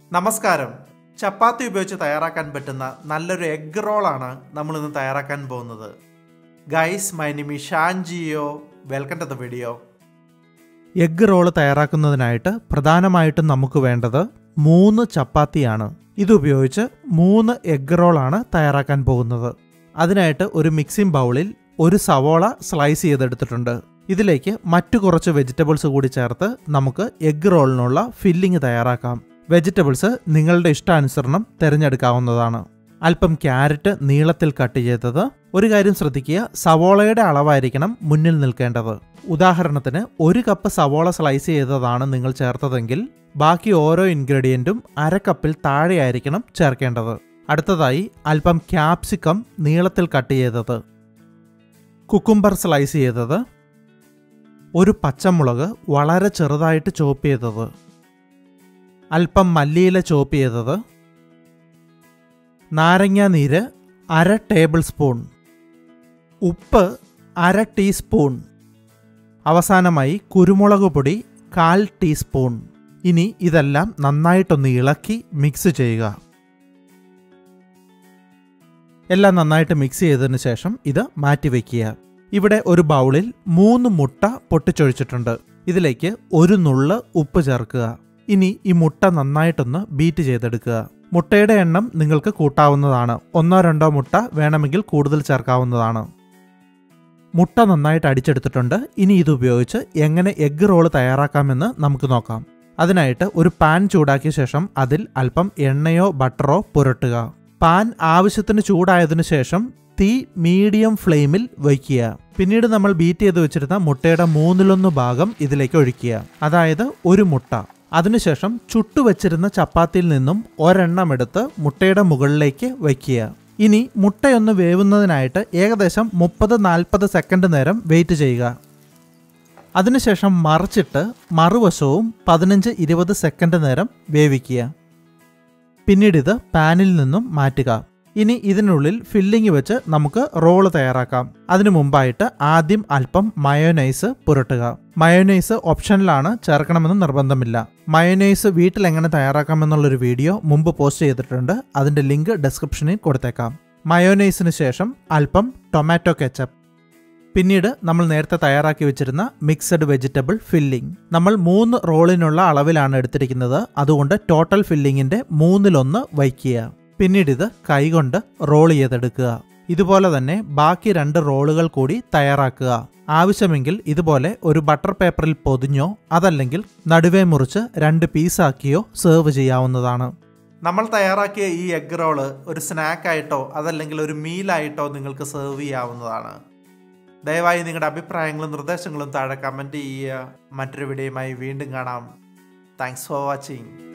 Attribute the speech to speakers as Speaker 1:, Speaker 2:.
Speaker 1: നമസ്കാരം ചപ്പാത്തി ഉപയോഗിച്ച് തയ്യാറാക്കാൻ പറ്റുന്ന നല്ലൊരു എഗ് റോളാണ് നമ്മൾ ഇന്ന് തയ്യാറാക്കാൻ പോകുന്നത് ഗൈസ് മൈ നിമി ഷാൻജിയോ welcome to the video egg roll തയ്യാറാക്കുന്നതിനായിട്ട് പ്രധാനമായിട്ടും നമുക്ക് വേണ്ടത് മൂന്ന് ചപ്പാത്തിയാണ് ഇതുപയോഗിച്ച് മൂന്ന് എഗ് റോളാണ് തയ്യാറാക്കാൻ പോകുന്നത് അതിനായിട്ട് ഒരു മിക്സിംഗ് ബൗളിൽ ഒരു സവോള സ്ലൈസ് ചെയ്തെടുത്തിട്ടുണ്ട് ഇതിലേക്ക് മറ്റു കുറച്ച് വെജിറ്റബിൾസ് കൂടി ചേർത്ത് നമുക്ക് എഗ് റോളിനുള്ള ഫില്ലിംഗ് തയ്യാറാക്കാം വെജിറ്റബിൾസ് നിങ്ങളുടെ ഇഷ്ടാനുസരണം തിരഞ്ഞെടുക്കാവുന്നതാണ് അല്പം ക്യാരറ്റ് നീളത്തിൽ കട്ട് ചെയ്തത് ഒരു കാര്യം ശ്രദ്ധിക്കുക സവോളയുടെ അളവായിരിക്കണം മുന്നിൽ നിൽക്കേണ്ടത് ഉദാഹരണത്തിന് ഒരു കപ്പ് സവോള സ്ലൈസ് ചെയ്തതാണ് നിങ്ങൾ ചേർത്തതെങ്കിൽ ബാക്കി ഓരോ ഇൻഗ്രീഡിയൻറ്റും അര കപ്പിൽ താഴെയായിരിക്കണം ചേർക്കേണ്ടത് അടുത്തതായി അല്പം ക്യാപ്സിക്കം നീളത്തിൽ കട്ട് ചെയ്തത് കുക്കുംബർ സ്ലൈസ് ചെയ്തത് ഒരു പച്ചമുളക് വളരെ ചെറുതായിട്ട് ചോപ്പ് ചെയ്തത് അല്പം മല്ലിയില ചോപ്പ് ചെയ്തത് നാരങ്ങ നീര് അര ടേബിൾ സ്പൂൺ ഉപ്പ് അര ടീസ്പൂൺ അവസാനമായി കുരുമുളക് പൊടി കാൽ ടീസ്പൂൺ ഇനി ഇതെല്ലാം നന്നായിട്ടൊന്ന് ഇളക്കി മിക്സ് ചെയ്യുക എല്ലാം നന്നായിട്ട് മിക്സ് ചെയ്തതിന് ശേഷം ഇത് മാറ്റിവെക്കുക ഇവിടെ ഒരു ബൗളിൽ മൂന്ന് മുട്ട പൊട്ടിച്ചൊഴിച്ചിട്ടുണ്ട് ഇതിലേക്ക് ഒരു നുള്ള് ഉപ്പ് ചേർക്കുക ഇനി ഈ മുട്ട നന്നായിട്ടൊന്ന് ബീറ്റ് ചെയ്തെടുക്കുക മുട്ടയുടെ എണ്ണം നിങ്ങൾക്ക് കൂട്ടാവുന്നതാണ് ഒന്നോ രണ്ടോ മുട്ട വേണമെങ്കിൽ കൂടുതൽ ചേർക്കാവുന്നതാണ് മുട്ട നന്നായിട്ട് അടിച്ചെടുത്തിട്ടുണ്ട് ഇനി ഇത് ഉപയോഗിച്ച് എങ്ങനെ എഗ് റോള് തയ്യാറാക്കാമെന്ന് നമുക്ക് നോക്കാം അതിനായിട്ട് ഒരു പാൻ ചൂടാക്കിയ ശേഷം അതിൽ അല്പം എണ്ണയോ ബട്ടറോ പുരട്ടുക പാൻ ആവശ്യത്തിന് ചൂടായതിനു ശേഷം തീ മീഡിയം ഫ്ലെയിമിൽ വയ്ക്കുക പിന്നീട് നമ്മൾ ബീറ്റ് ചെയ്ത് വെച്ചിരുന്ന മുട്ടയുടെ മൂന്നിലൊന്ന് ഭാഗം ഇതിലേക്ക് ഒഴിക്കുക അതായത് ഒരു മുട്ട അതിനുശേഷം ചുട്ടുവച്ചിരുന്ന ചപ്പാത്തിയിൽ നിന്നും ഒരെണ്ണം എടുത്ത് മുട്ടയുടെ മുകളിലേക്ക് വയ്ക്കുക ഇനി മുട്ടയൊന്ന് വേവുന്നതിനായിട്ട് ഏകദേശം മുപ്പത് നാൽപ്പത് സെക്കൻഡ് നേരം വെയിറ്റ് ചെയ്യുക അതിനുശേഷം മറിച്ചിട്ട് മറുവശവും പതിനഞ്ച് ഇരുപത് സെക്കൻഡ് നേരം വേവിക്കുക പിന്നീട് ഇത് പാനിൽ നിന്നും മാറ്റുക ഇനി ഇതിനുള്ളിൽ ഫില്ലിംഗ് വെച്ച് നമുക്ക് റോള് തയ്യാറാക്കാം അതിനു മുമ്പായിട്ട് ആദ്യം അല്പം മയോനൈസ് പുരട്ടുക മയോനൈസ് ഓപ്ഷനിലാണ് ചേർക്കണമെന്ന് നിർബന്ധമില്ല മയോനൈസ് വീട്ടിൽ എങ്ങനെ തയ്യാറാക്കാമെന്നുള്ളൊരു വീഡിയോ മുമ്പ് പോസ്റ്റ് ചെയ്തിട്ടുണ്ട് അതിന്റെ ലിങ്ക് ഡിസ്ക്രിപ്ഷനിൽ കൊടുത്തേക്കാം മയോനൈസിന് ശേഷം അല്പം ടൊമാറ്റോ കെച്ചപ്പ് പിന്നീട് നമ്മൾ നേരത്തെ തയ്യാറാക്കി വെച്ചിരുന്ന മിക്സഡ് വെജിറ്റബിൾ ഫില്ലിംഗ് നമ്മൾ മൂന്ന് റോളിനുള്ള അളവിലാണ് എടുത്തിരിക്കുന്നത് അതുകൊണ്ട് ടോട്ടൽ ഫില്ലിങ്ങിന്റെ മൂന്നിലൊന്ന് വയ്ക്കുക പിന്നീട് ഇത് കൈകൊണ്ട് റോൾ ചെയ്തെടുക്കുക ഇതുപോലെ തന്നെ ബാക്കി രണ്ട് റോളുകൾ കൂടി തയ്യാറാക്കുക ആവശ്യമെങ്കിൽ ഇതുപോലെ ഒരു ബട്ടർ പേപ്പറിൽ പൊതിഞ്ഞോ അതല്ലെങ്കിൽ നടുവേ മുറിച്ച് രണ്ട് പീസാക്കിയോ സെർവ് ചെയ്യാവുന്നതാണ് നമ്മൾ തയ്യാറാക്കിയ ഈ എഗ് റോള് ഒരു സ്നാക്കായിട്ടോ അതല്ലെങ്കിൽ ഒരു മീലായിട്ടോ നിങ്ങൾക്ക് സെർവ് ചെയ്യാവുന്നതാണ് ദയവായി നിങ്ങളുടെ അഭിപ്രായങ്ങളും നിർദ്ദേശങ്ങളും താഴെ കമൻറ്റ് ചെയ്യുക മറ്റൊരു വീഡിയോയുമായി വീണ്ടും കാണാം താങ്ക്സ് ഫോർ വാച്ചിങ്